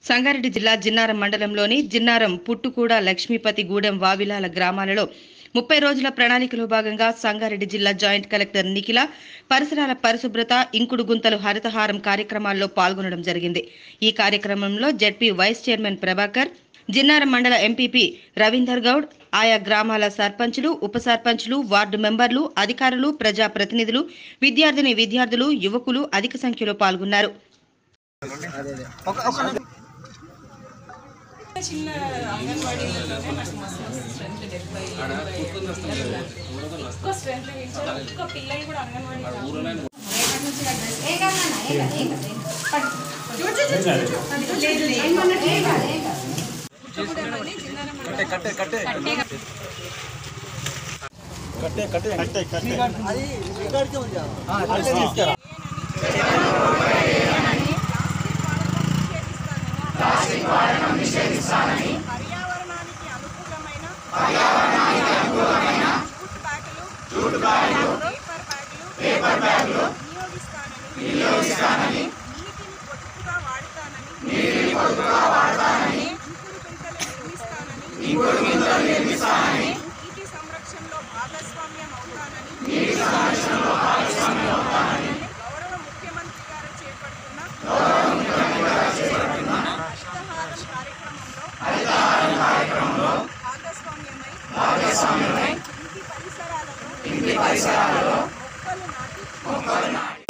సంగారెడ్డి జిల్లా జిన్నారం మండలంలోని జిన్నారం పుట్టుకూడ లక్ష్మీపతి గూడెం వావిలాల గ్రామాలలో ముప్పై రోజుల ప్రణాళికలో భాగంగా సంగారెడ్డి జిల్లా జాయింట్ కలెక్టర్ నిఖిల పరిసరాల పరిశుభ్రత ఇంకుడు గుంతలు హరితహారం కార్యక్రమాల్లో పాల్గొనడం జరిగింది ఈ కార్యక్రమంలో ZP vice chairman Prabhakar Jinnaram మండల ఎంపీపీ రవీందర్ గౌడ్ ఆయా గ్రామాల సర్పంచులు ఉప సర్పంచులు వార్డు మెంబర్లు అధికారులు ప్రజా ప్రతినిధులు విద్యార్థిని విద్యార్థులు యువకులు అధిక సంఖ్యలో పాల్గొన్నారు చిన్న అంగన్వాడీలలోనే నాకు మస్తు స్ట్రెంత్ డెబ్బై ఎనభై ఎక్కువ స్ట్రెంత్ ఒక్క పిల్లలు కూడా అంగన్వాడీ రాదు. పుట్టుకూడలోని జిన్నారం మండలం పర్యావరణానికి అనుకూలమైన జూట్ బ్యాగులు పేపర్ బ్యాగులు వినియోగిస్తానని నీటిని పొదుపుగా వాడతానని ఇంకుడు గుంతలు నిర్మిస్తానని నీటి సంరక్షణలో భాగస్వామ్యం అవుతానని గౌరవ ముఖ్యమంత్రి గారు చేపడుతున్న హరితహారం కార్యక్రమంలో భాగస్వామ్యమై ఇంటి పరిసరాలలో మొక్కలు నాటి